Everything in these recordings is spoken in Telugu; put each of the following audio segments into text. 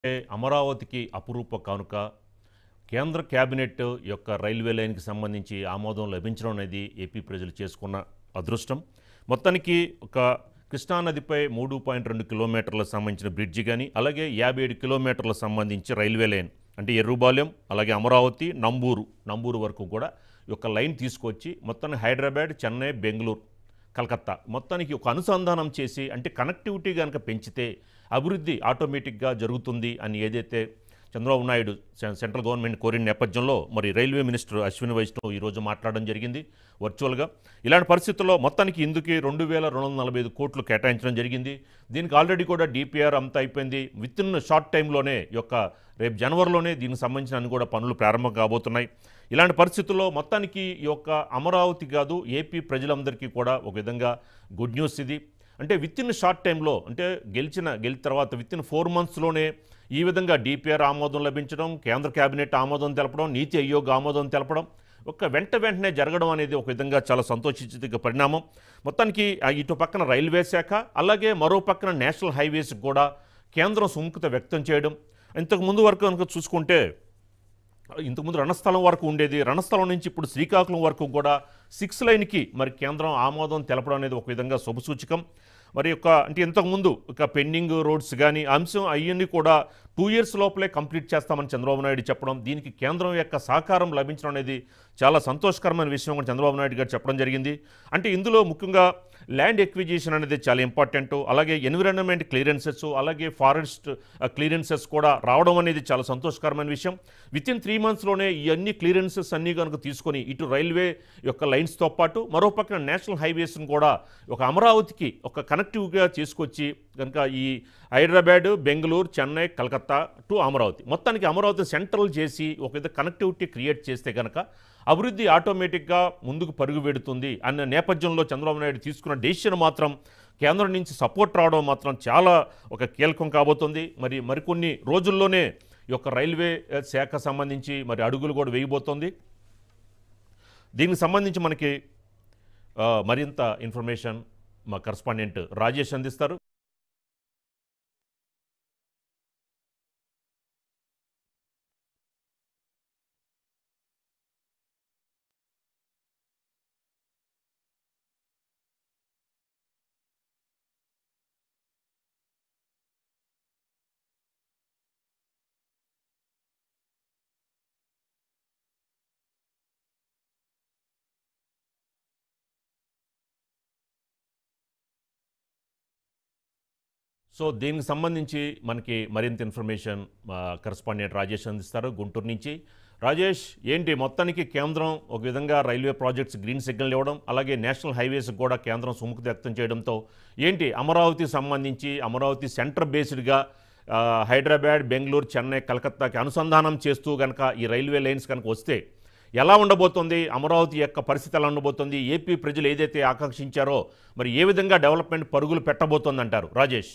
అమరావతికి అపురూప కానుక కేంద్ర కేబినెట్ యొక్క రైల్వే లైన్కి సంబంధించి ఆమోదం లభించడం అనేది ఏపీ ప్రజలు చేసుకున్న అదృష్టం మొత్తానికి ఒక కృష్ణానదిపై మూడు పాయింట్ రెండు కిలోమీటర్లకు సంబంధించిన బ్రిడ్జి కానీ అలాగే యాభై ఏడు కిలోమీటర్లకు సంబంధించి రైల్వే లైన్ అంటే ఎర్రుబాలెం అలాగే అమరావతి నంబూరు నంబూరు వరకు కూడా ఈ యొక్క లైన్ తీసుకొచ్చి మొత్తాన్ని హైదరాబాద్ చెన్నై బెంగళూరు కలకత్తా మొత్తానికి ఒక అనుసంధానం చేసి అంటే కనెక్టివిటీ కనుక పెంచితే అభివృద్ధి ఆటోమేటిక్గా జరుగుతుంది అని ఏదైతే చంద్రబాబు నాయుడు సె- సెంట్రల్ గవర్నమెంట్ కోరిన నేపథ్యంలో మరి రైల్వే మినిస్టర్ అశ్విని వైష్ణవ్ ఈరోజు మాట్లాడడం జరిగింది వర్చువల్గా ఇలాంటి పరిస్థితుల్లో మొత్తానికి ఇందుకే రెండు వేల రెండు వందల నలభై ఐదు కోట్లు కేటాయించడం జరిగింది దీనికి ఆల్రెడీ కూడా డిపిఆర్ అంతా అయిపోయింది విత్ ఇన్ షార్ట్ టైంలోనే ఈ యొక్క రేపు జనవరిలోనే దీనికి సంబంధించిన అన్ని కూడా పనులు ప్రారంభం కాబోతున్నాయి ఇలాంటి పరిస్థితుల్లో మొత్తానికి ఈ యొక్క అమరావతి కాదు ఏపీ ప్రజలందరికీ కూడా ఒక విధంగా గుడ్ న్యూస్ ఇది అంటే విత్ ఇన్ షార్ట్ టైంలో అంటే గెలిచిన గెలిచిన తర్వాత విత్ ఇన్ ఫోర్ మంత్స్లోనే ఈ విధంగా డిపిఆర్ ఆమోదం లభించడం కేంద్ర కేబినెట్ ఆమోదం తెలపడం నీతి ఆయోగ్ ఆమోదం తెలపడం ఒక వెంట వెంటనే జరగడం అనేది ఒక విధంగా చాలా సంతోషించదగ్గ పరిణామం మొత్తానికి ఆ ఇటు పక్కన రైల్వే శాఖ అలాగే మరో పక్కన నేషనల్ హైవేస్ కూడా కేంద్రం సుముఖత వ్యక్తం చేయడం ఇంతకు ముందు వరకు కనుక చూసుకుంటే ఇంతకుముందు రణస్థలం వరకు ఉండేది రణస్థలం నుంచి ఇప్పుడు శ్రీకాకుళం వరకు కూడా సిక్స్ లైన్కి మరి కేంద్రం ఆమోదం తెలపడం అనేది ఒక విధంగా శుభసూచకం మరి యొక్క అంటే ఇంతకుముందు ఇక పెండింగ్ రోడ్స్ కానీ అంశం అవన్నీ కూడా టూ ఇయర్స్ లోపలే కంప్లీట్ చేస్తామని చంద్రబాబు నాయుడు చెప్పడం దీనికి కేంద్రం యొక్క సహకారం లభించడం అనేది చాలా సంతోషకరమైన విషయం కూడా చంద్రబాబు నాయుడు గారు చెప్పడం జరిగింది అంటే ఇందులో ముఖ్యంగా ల్యాండ్ ఎక్విజిషన్ అనేది చాలా ఇంపార్టెంట్ అలాగే ఎన్విరాన్మెంట్ క్లియరెన్సెస్ అలాగే ఫారెస్ట్ క్లియరెన్సెస్ కూడా రావడం అనేది చాలా సంతోషకరమైన విషయం విత్ ఇన్ త్రీ మంత్స్లోనే ఈ అన్ని క్లియరెన్సెస్ అన్నీ కనుక తీసుకొని ఇటు రైల్వే యొక్క లైన్స్తో పాటు మరో పక్కన నేషనల్ హైవేస్ను కూడా ఒక అమరావతికి ఒక కనెక్టివ్గా తీసుకొచ్చి కనుక ఈ హైదరాబాద్ బెంగళూరు చెన్నై కలకత్తా టు అమరావతి మొత్తానికి అమరావతి సెంట్రల్ చేసి ఒక విధంగా కనెక్టివిటీ క్రియేట్ చేస్తే కనుక అభివృద్ధి ఆటోమేటిక్గా ముందుకు పరుగు పెడుతుంది అన్న నేపథ్యంలో చంద్రబాబు నాయుడు తీసుకున్న డెసిషన్ మాత్రం కేంద్రం నుంచి సపోర్ట్ రావడం మాత్రం చాలా ఒక కీలకం కాబోతుంది మరి మరికొన్ని రోజుల్లోనే ఈ యొక్క రైల్వే ఆ, శాఖ సంబంధించి మరి అడుగులు కూడా వేయబోతోంది దీనికి సంబంధించి మనకి ఆ, మరింత ఇన్ఫర్మేషన్ మా కరస్పాండెంట్ రాజేష్ అందిస్తారు సో దీనికి సంబంధించి మనకి మరింత ఇన్ఫర్మేషన్ మా కరస్పాండెంట్ రాజేష్ అందిస్తారు గుంటూరు నుంచి రాజేష్ ఏంటి మొత్తానికి కేంద్రం ఒక విధంగా రైల్వే ప్రాజెక్ట్స్ గ్రీన్ సిగ్నల్ ఇవ్వడం అలాగే నేషనల్ హైవేస్ కూడా కేంద్రం సుముఖత వ్యక్తం చేయడంతో ఏంటి అమరావతి సంబంధించి అమరావతి సెంటర్ బేస్డ్గా ఆ, హైదరాబాద్ బెంగళూరు చెన్నై కలకత్తాకి అనుసంధానం చేస్తూ కనుక ఈ రైల్వే లైన్స్ కనుక వస్తే ఎలా ఉండబోతోంది అమరావతి యొక్క పరిస్థితి ఎలా ఉండబోతోంది ఏపీ ప్రజలు ఏదైతే ఆకాంక్షించారో మరి ఏ విధంగా డెవలప్మెంట్ పరుగులు పెట్టబోతోంది అంటారు రాజేష్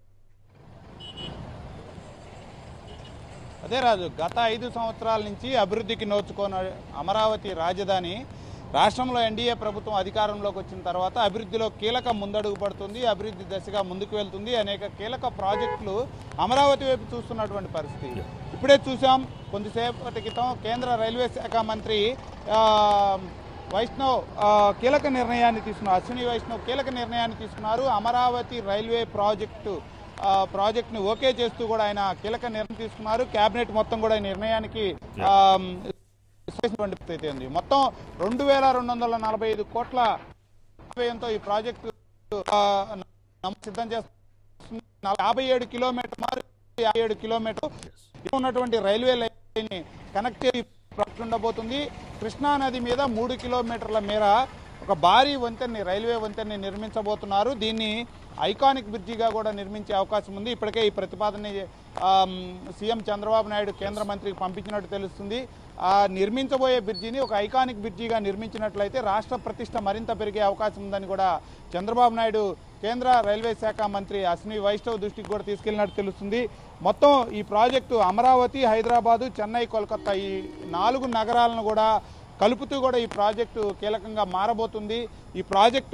అదే రాజు గత ఐదు సంవత్సరాల నుంచి అభివృద్ధికి నోచుకున్న అమరావతి రాజధాని రాష్ట్రంలో ఎన్డీఏ ప్రభుత్వం అధికారంలోకి వచ్చిన తర్వాత అభివృద్ధిలో కీలక ముందడుగు పడుతుంది అభివృద్ధి దశగా ముందుకు వెళ్తుంది అనేక కీలక ప్రాజెక్టులు అమరావతి వైపు చూస్తున్నటువంటి పరిస్థితి ఇప్పుడే చూసాం కొద్దిసేపటి క్రితం కేంద్ర రైల్వే శాఖ మంత్రి ఆ, వైష్ణవ్ ఆ, కీలక నిర్ణయాన్ని తీసుకున్నారు అశ్విని వైష్ణవ్ కీలక నిర్ణయాన్ని తీసుకున్నారు అమరావతి రైల్వే ప్రాజెక్టు ఆ, ప్రాజెక్ట్ని ఓకే చేస్తూ కూడా ఆయన కీలక నిర్ణయం తీసుకున్నారు కేబినెట్ మొత్తం కూడా ఈ నిర్ణయానికి ఆ, చేసినటువంటి పరిస్థితి ఉంది మొత్తం రెండు వేల రెండు వందల నలభై ఐదు కోట్ల వ్యయంతో ఈ ప్రాజెక్టు ఆ, నమ్మ- సిద్ధం చేస్తుంది యాభై ఏడు కిలోమీటర్ మారు యాభై ఏడు కిలోమీటర్ ఉన్నటువంటి రైల్వే లైన్ ని కనెక్ట్ చేసి ప్రాజెక్ట్ ఉండబోతుంది కృష్ణా నది మీద మూడు కిలోమీటర్ల మేర ఒక భారీ వంతెన్ని రైల్వే వంతెన్ని నిర్మించబోతున్నారు దీన్ని ఐకానిక్ బ్రిడ్జిగా కూడా నిర్మించే అవకాశం ఉంది ఇప్పటికే ఈ ప్రతిపాదన ఆమ్, సీఎం చంద్రబాబు నాయుడు కేంద్ర మంత్రికి పంపించినట్టు తెలుస్తుంది ఆ నిర్మించబోయే బ్రిడ్జిని ఒక ఐకానిక్ బ్రిడ్జిగా నిర్మించినట్లయితే రాష్ట్ర ప్రతిష్ట మరింత పెరిగే అవకాశం ఉందని కూడా చంద్రబాబు నాయుడు కేంద్ర రైల్వే శాఖ మంత్రి అశ్విని వైష్ణవ్ దృష్టికి కూడా తీసుకెళ్లినట్టు తెలుస్తుంది మొత్తం ఈ ప్రాజెక్టు అమరావతి హైదరాబాదు చెన్నై కోల్కతా ఈ నాలుగు నగరాలను కూడా కలుపుతూ కూడా ఈ ప్రాజెక్టు కీలకంగా మారబోతుంది ఈ ప్రాజెక్టు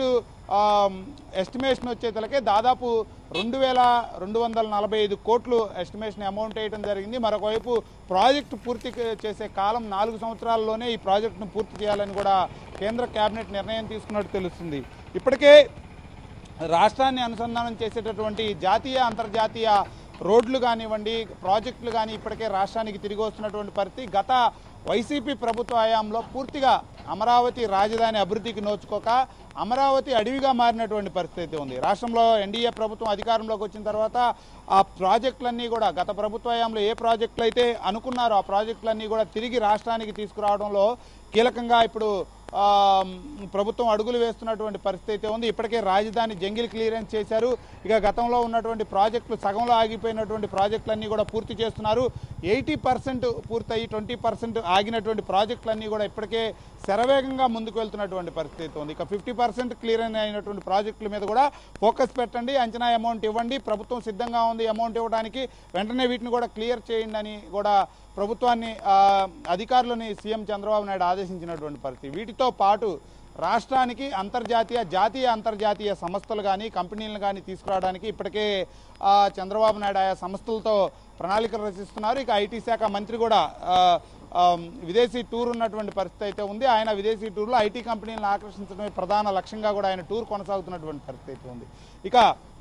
ఎస్టిమేషన్ వచ్చేతలకే దాదాపు రెండు వేల రెండు వందల నలభై ఐదు కోట్లు ఎస్టిమేషన్ అమౌంట్ వేయడం జరిగింది మరొకవైపు ప్రాజెక్టు పూర్తి చేసే కాలం నాలుగు సంవత్సరాల్లోనే ఈ ప్రాజెక్టును పూర్తి చేయాలని కూడా కేంద్ర కేబినెట్ నిర్ణయం తీసుకున్నట్టు తెలుస్తుంది ఇప్పటికే రాష్ట్రాన్ని అనుసంధానం చేసేటటువంటి జాతీయ అంతర్జాతీయ రోడ్లు కానివ్వండి ప్రాజెక్టులు కానీ ఇప్పటికే రాష్ట్రానికి తిరిగి వస్తున్నటువంటి పరిస్థితి గత వైసీపీ ప్రభుత్వ హయాంలో పూర్తిగా అమరావతి రాజధాని అభివృద్ధికి నోచుకోక అమరావతి అడవిగా మారినటువంటి పరిస్థితి అయితే ఉంది రాష్ట్రంలో ఎన్డీఏ ప్రభుత్వం అధికారంలోకి వచ్చిన తర్వాత ఆ ప్రాజెక్టులన్నీ కూడా గత ప్రభుత్వ హయాంలో ఏ ప్రాజెక్టులు అయితే అనుకున్నారో ఆ ప్రాజెక్టులన్నీ కూడా తిరిగి రాష్ట్రానికి తీసుకురావడంలో కీలకంగా ఇప్పుడు ఆ, ప్రభుత్వం అడుగులు వేస్తున్నటువంటి పరిస్థితి అయితే ఉంది ఇప్పటికే రాజధాని జంగిల్ క్లియరెన్స్ చేశారు ఇక గతంలో ఉన్నటువంటి ప్రాజెక్టులు సగంలో ఆగిపోయినటువంటి ప్రాజెక్టులన్నీ కూడా పూర్తి చేస్తున్నారు ఎయిటీ పర్సెంట్ పూర్తయి ట్వంటీ పర్సెంట్ ఆగినటువంటి ప్రాజెక్టులన్నీ కూడా ఇప్పటికే శరవేగంగా ముందుకు వెళ్తున్నటువంటి పరిస్థితి అయితే ఉంది ఇక ఫిఫ్టీ పర్సెంట్ క్లియరెన్స్ అయినటువంటి ప్రాజెక్టుల మీద కూడా ఫోకస్ పెట్టండి అంచనా అమౌంట్ ఇవ్వండి ప్రభుత్వం సిద్ధంగా ఉంది అమౌంట్ ఇవ్వడానికి వెంటనే వీటిని కూడా క్లియర్ చేయండి అని కూడా ప్రభుత్వాన్ని ఆ, అధికారులని సీఎం చంద్రబాబు నాయుడు ఆదేశించినటువంటి పరిస్థితి వీటితో పాటు రాష్ట్రానికి అంతర్జాతీయ జాతీయ అంతర్జాతీయ సంస్థలు కానీ కంపెనీలను కానీ తీసుకురావడానికి ఇప్పటికే ఆ, చంద్రబాబు నాయుడు ఆయా సంస్థలతో ప్రణాళికలు రచిస్తున్నారు ఇక ఐటీ శాఖ మంత్రి కూడా ఆ, ఆ, విదేశీ టూర్ ఉన్నటువంటి పరిస్థితి అయితే ఉంది ఆయన విదేశీ టూర్లో ఐటీ కంపెనీలను ఆకర్షించడమే ప్రధాన లక్ష్యంగా కూడా ఆయన టూర్ కొనసాగుతున్నటువంటి పరిస్థితి అయితే ఉంది ఇక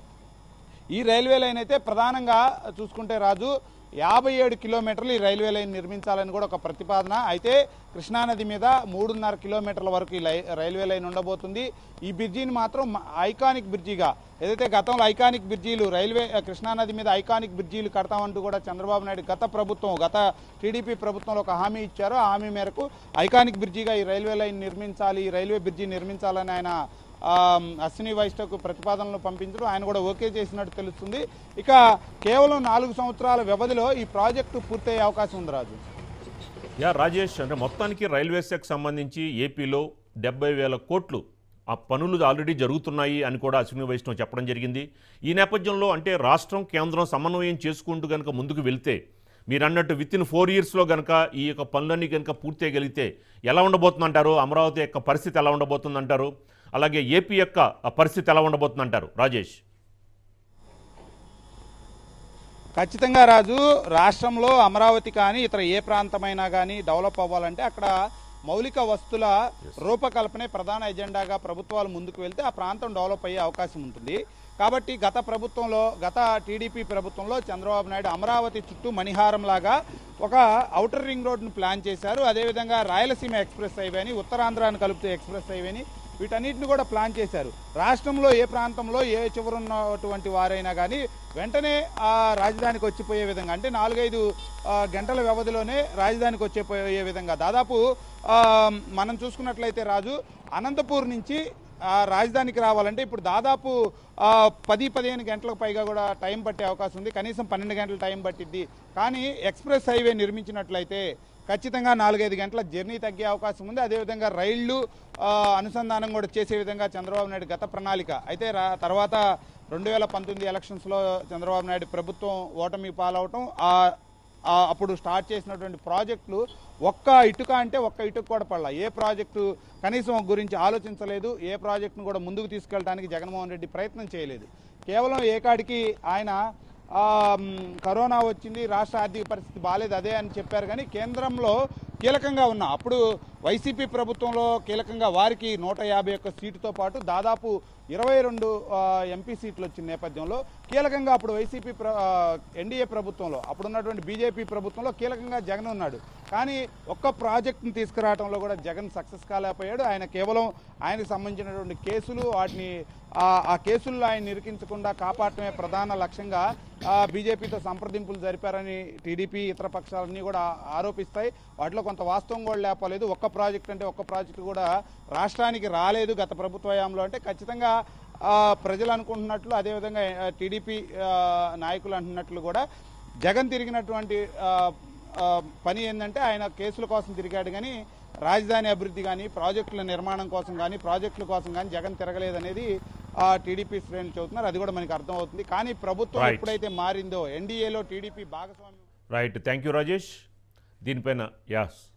ఈ రైల్వే లైన్ అయితే ప్రధానంగా చూసుకుంటే రాజు యాభై ఏడు కిలోమీటర్లు ఈ రైల్వే లైన్ నిర్మించాలని కూడా ఒక ప్రతిపాదన అయితే కృష్ణానది మీద మూడున్నర కిలోమీటర్ల వరకు ఈ లై రైల్వే లైన్ ఉండబోతుంది ఈ బ్రిడ్జిని మాత్రం మ- ఐకానిక్ బ్రిడ్జిగా ఏదైతే గతంలో ఐకానిక్ బ్రిడ్జీలు రైల్వే ఆ, కృష్ణానది మీద ఐకానిక్ బ్రిడ్జీలు కడతామంటూ కూడా చంద్రబాబు నాయుడు గత ప్రభుత్వం గత టీడీపీ ప్రభుత్వంలో ఒక హామీ ఇచ్చారో ఆ హామీ మేరకు ఐకానిక్ బ్రిడ్జిగా ఈ రైల్వే లైన్ నిర్మించాలి ఈ రైల్వే బ్రిడ్జి నిర్మించాలని ఆయన ఆ, అశ్విని వైష్ణవ్కు ప్రతిపాదనలు పంపించడం ఆయన కూడా ఓకే చేసినట్టు తెలుస్తుంది ఇక కేవలం నాలుగు సంవత్సరాల వ్యవధిలో ఈ ప్రాజెక్టు పూర్తయ్యే అవకాశం ఉంది రాజు యా రాజేష్ అంటే మొత్తానికి రైల్వే శాఖకు సంబంధించి ఏపీలో డెబ్బై వేల కోట్లు ఆ పనులు ఆల్రెడీ జరుగుతున్నాయి అని కూడా అశ్విని వైష్ణవ్ చెప్పడం జరిగింది ఈ నేపథ్యంలో అంటే రాష్ట్రం కేంద్రం సమన్వయం చేసుకుంటూ కనుక ముందుకు వెళ్తే మీరు అన్నట్టు విత్ ఇన్ ఫోర్ ఇయర్స్లో కనుక ఈ యొక్క పనులన్నీ కనుక పూర్తి చేయగలిగితే ఎలా ఉండబోతుందంటారు అమరావతి యొక్క పరిస్థితి ఎలా ఉండబోతుందంటారు అలాగే ఏపీ యొక్క ఆ పరిస్థితి ఎలా ఉండబోతుందంటారు రాజేష్ ఖచ్చితంగా రాజు రాష్ట్రంలో అమరావతి కానీ ఇతర ఏ ప్రాంతమైనా కానీ డెవలప్ అవ్వాలంటే అక్కడ మౌలిక వస్తుల రూపకల్పనే ప్రధాన ఎజెండాగా ప్రభుత్వాలు ముందుకు వెళ్తే ఆ ప్రాంతం డెవలప్ అయ్యే అవకాశం ఉంటుంది కాబట్టి గత ప్రభుత్వంలో గత టీడీపీ ప్రభుత్వంలో చంద్రబాబు నాయుడు అమరావతి చుట్టూ మణిహారం లాగా ఒక ఔటర్ రింగ్ రోడ్ను ప్లాన్ చేశారు అదేవిధంగా రాయలసీమ ఎక్స్ప్రెస్ హైవేని ఉత్తరాంధ్రాన్ని కలుపుతూ ఎక్స్ప్రెస్ హైవేని వీటన్నిటిని కూడా ప్లాన్ చేశారు రాష్ట్రంలో ఏ ప్రాంతంలో ఏ చివరున్నటువంటి వారైనా కానీ వెంటనే ఆ రాజధానికి వచ్చిపోయే విధంగా అంటే నాలుగైదు ఆ, గంటల వ్యవధిలోనే రాజధానికి వచ్చేపోయే విధంగా దాదాపు ఆ, మనం చూసుకున్నట్లయితే రాజు అనంతపూర్ నుంచి ఆ, రాజధానికి రావాలంటే ఇప్పుడు దాదాపు ఆ, పది పదిహేను గంటలకు పైగా కూడా టైం పట్టే అవకాశం ఉంది కనీసం పన్నెండు గంటల టైం పట్టిద్ది కానీ ఎక్స్ప్రెస్ హైవే నిర్మించినట్లయితే ఖచ్చితంగా నాలుగైదు గంటల జర్నీ తగ్గే అవకాశం ఉంది అదేవిధంగా రైళ్లు ఆ, అనుసంధానం కూడా చేసే విధంగా చంద్రబాబు నాయుడు గత ప్రణాళిక అయితే రా తర్వాత రెండు వేల పంతొమ్మిది ఎలక్షన్స్లో చంద్రబాబు నాయుడు ప్రభుత్వం ఓటమి పాలవటం ఆ ఆ అప్పుడు స్టార్ట్ చేసినటువంటి ప్రాజెక్టులు ఒక్క ఇటుక అంటే ఒక్క ఇటుక కూడా పడలా ఏ ప్రాజెక్టు కనీసం గురించి ఆలోచించలేదు ఏ ప్రాజెక్టును కూడా ముందుకు తీసుకెళ్ళడానికి జగన్మోహన్ రెడ్డి ప్రయత్నం చేయలేదు కేవలం ఏకాడికి ఆయన ఆ, మ్, కరోనా వచ్చింది రాష్ట్ర ఆర్థిక పరిస్థితి బాగాలేదు అదే అని చెప్పారు కానీ కేంద్రంలో కీలకంగా ఉన్న అప్పుడు వైసీపీ ప్రభుత్వంలో కీలకంగా వారికి నూట యాభై ఒక్క సీటుతో పాటు దాదాపు ఇరవై రెండు ఎంపీ సీట్లు వచ్చిన నేపథ్యంలో కీలకంగా అప్పుడు వైసీపీ ప్ర ఆ, ఎన్డీఏ ప్రభుత్వంలో అప్పుడున్నటువంటి బీజేపీ ప్రభుత్వంలో కీలకంగా జగన్ ఉన్నాడు కానీ ఒక్క ప్రాజెక్టును తీసుకురావడంలో కూడా జగన్ సక్సెస్ కాలేకపోయాడు ఆయన కేవలం ఆయనకు సంబంధించినటువంటి కేసులు వాటిని ఆ- ఆ కేసుల్లో ఆయన నిరికించకుండా కాపాడటమే ప్రధాన లక్ష్యంగా ఆ, బీజేపీతో సంప్రదింపులు జరిపారని టీడీపీ ఇతర పక్షాలన్నీ కూడా ఆరోపిస్తాయి వాటిలో కొంత వాస్తవం కూడా లేపలేదు ఒక్క ప్రాజెక్ట్ అంటే ఒక్క ప్రాజెక్టు కూడా రాష్ట్రానికి రాలేదు గత ప్రభుత్వ హయాంలో అంటే ఖచ్చితంగా ఆ, ప్రజలు అనుకుంటున్నట్లు అదేవిధంగా ఆ, టీడీపీ ఆ, నాయకులు అంటున్నట్లు కూడా జగన్ తిరిగినటువంటి ఆ, ఆ, పని ఏంటంటే ఆయన కేసుల కోసం తిరిగాడు కానీ రాజధాని అభివృద్ధి కానీ ప్రాజెక్టుల నిర్మాణం కోసం కానీ ప్రాజెక్టుల కోసం కానీ జగన్ తిరగలేదనేది ఆ టీడీపీ శ్రేణులు చెబుతున్నారు అది కూడా మనకి అర్థమవుతుంది కానీ ప్రభుత్వం Right. ఎప్పుడైతే మారిందో ఎన్డీఏలో టీడీపీ భాగస్వామ్యం రైట్ థ్యాంక్ యూ రాజేష్ దీనిపైన యాస్